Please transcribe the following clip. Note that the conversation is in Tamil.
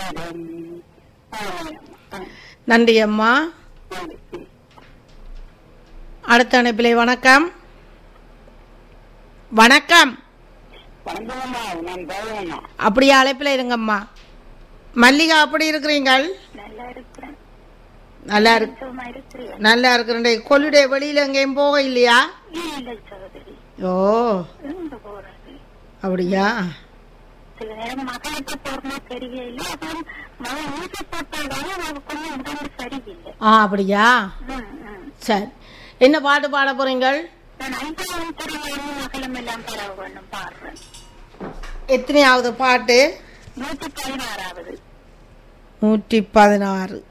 பாடம் ஆமாம். நன்றி அம்மா நன்றி. அடுத்த அனுப்பிலை வணக்கம் வணக்கம் வணக்கம்மா நான் பாவம்மா அப்படியே அழைப்பில் இருங்கம்மா மல்லிகா அப்படி இருக்கிறீங்கள் நல்லா இருக்கிறேன் நல்லா இருக்கு சும்மா இருக்கிறேன் நல்லா இருக்கிறேன் கொல்லுடைய வெளியில எங்கேயும் போக இல்லையா இல்லை சகோதரி ஓ இருந்து போறது அப்படியா சில நேரம் மகளுக்கு போறமா தெரியல அப்புறம் மகன் ஊசி போட்டாலும் அவருக்கு கொஞ்சம் உடம்பு சரியில்லை ஆ அப்படியா ம், ம். சரி என்ன பாட்டு பாட போறீங்கள் நான் ஐந்தாவது துறையிலிருந்து மகளும் எல்லாம் பரவ வேண்டும் பாடுறேன் எத்தனையாவது பாட்டு நூத்தி பதினாறாவது நூற்றி பதினாறு